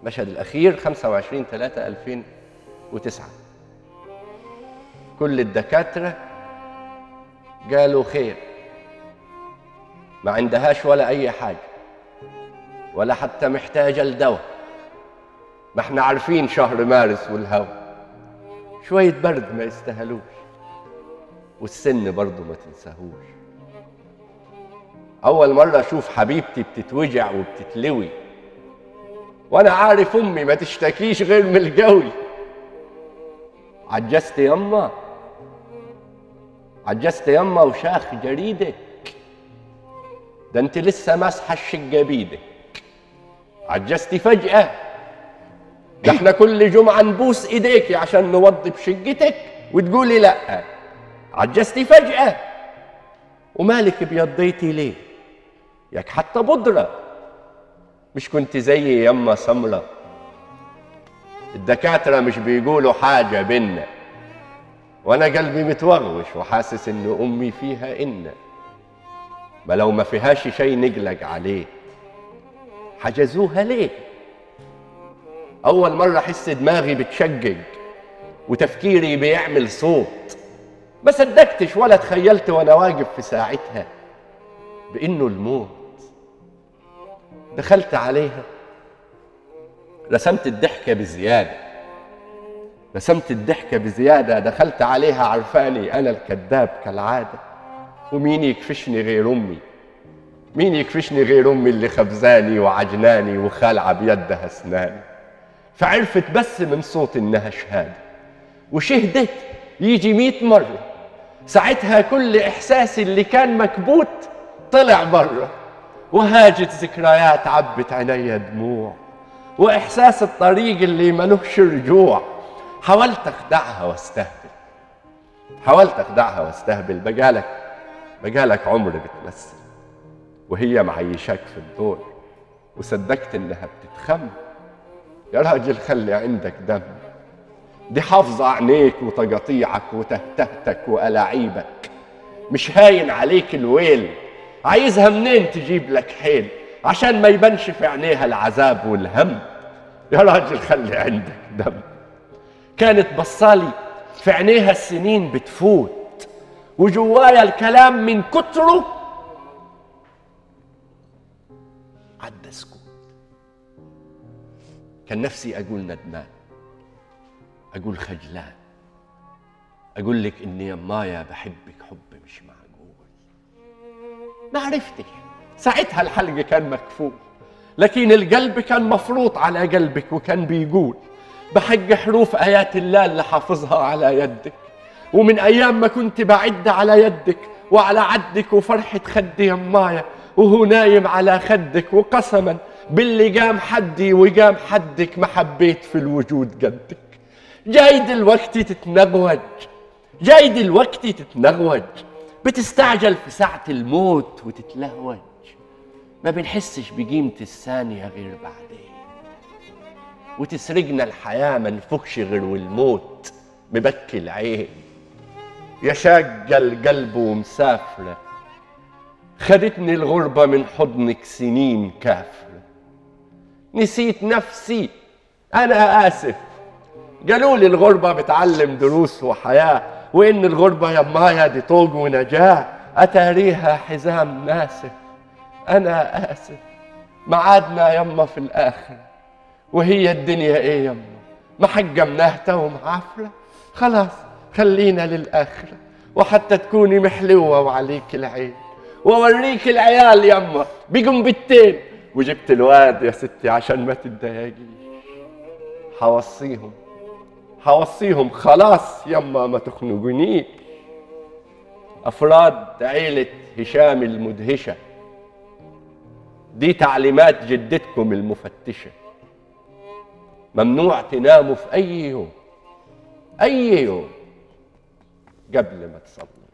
المشهد الأخير 25 3 2009 كل الدكاترة قالوا خير ما عندهاش ولا أي حاجة ولا حتى محتاجة لدواء ما احنا عارفين شهر مارس والهوا شوية برد ما يستاهلوش والسن برضه ما تنساهوش أول مرة أشوف حبيبتي بتتوجع وبتتلوي وأنا عارف أمي ما تشتكيش غير من الجوي عجزت يما عجزت يما وشاخ جريدك ده انت لسه ماسحه الشقه بيدك عجزتي فجأة ده احنا كل جمعة نبوس ايديكي عشان نوضب شقتك وتقولي لا عجزتي فجأة ومالك بيضيتي ليه ياك حتى بودرة مش كنت زي يما سمرة الدكاترة مش بيقولوا حاجة بينا وانا قلبي متوغوش وحاسس ان امي فيها ان ما لو ما فيهاش شيء نقلق عليه حجزوها ليه اول مرة احس دماغي بتشقق وتفكيري بيعمل صوت ما صدقتش ولا تخيلت وانا واقف في ساعتها بانه الموت دخلت عليها رسمت الضحكة بزيادة رسمت الضحكة بزيادة دخلت عليها عرفاني أنا الكذاب كالعادة ومين يكفشني غير أمي مين يكفشني غير أمي اللي خبزاني وعجناني وخالعة بيدها أسناني فعرفت بس من صوت إنها شهادة وشهدت يجي مئة مرة ساعتها كل إحساسي اللي كان مكبوت طلع بره وهاجت ذكريات عبت عينيا دموع واحساس الطريق اللي ملوش رجوع حاولت اخدعها واستهبل حاولت اخدعها واستهبل بقالك بقالك عمر بتمثل وهي معيشاك في الدور وصدقت انها بتتخم يا راجل خلي عندك دم دي حافظة عينيك وتقاطيعك وتهتهتك وألاعيبك مش هاين عليك الويل عايزها منين تجيب لك حيل عشان ما يبانش في عينيها العذاب والهم يا راجل خلي عندك دم كانت بصالي في عينيها السنين بتفوت وجوايا الكلام من كتره عدى سكوت كان نفسي اقول ندمان اقول خجلان اقول لك اني يمايا بحبك حب مش معقول ما عرفتش ساعتها الحلق كان مكفول لكن القلب كان مفروط على قلبك وكان بيقول بحق حروف آيات الله اللي حافظها على يدك ومن أيام ما كنت بعد على يدك وعلى عدك وفرحة خدي يمايا وهو نايم على خدك وقسما باللي قام حدي وقام حدك ما حبيت في الوجود قدك جاي دلوقتي تتنغوج جاي دلوقتي تتنغوج بتستعجل في ساعة الموت وتتلهوج ما بنحسش بقيمة الثانية غير بعدين وتسرقنا الحياة ما نفكش غير والموت مبكي العين يا شاقة القلب ومسافرة خدتني الغربة من حضنك سنين كافرة نسيت نفسي أنا آسف قالوا لي الغربة بتعلم دروس وحياة وإن الغربة يا مايا دي طوق ونجاة أتاريها حزام ناسف أنا آسف معادنا يما في الآخر وهي الدنيا إيه يما ما حجمناها تو معافرة خلاص خلينا للآخرة وحتى تكوني محلوة وعليك العين وأوريك العيال يما بجنبتين وجبت الواد يا ستي عشان ما تتضايقيش حوصيهم حوصيهم خلاص يما ما تخنقونيش أفراد عيلة هشام المدهشة دي تعليمات جدتكم المفتشة ممنوع تناموا في أي يوم أي يوم قبل ما تصلوا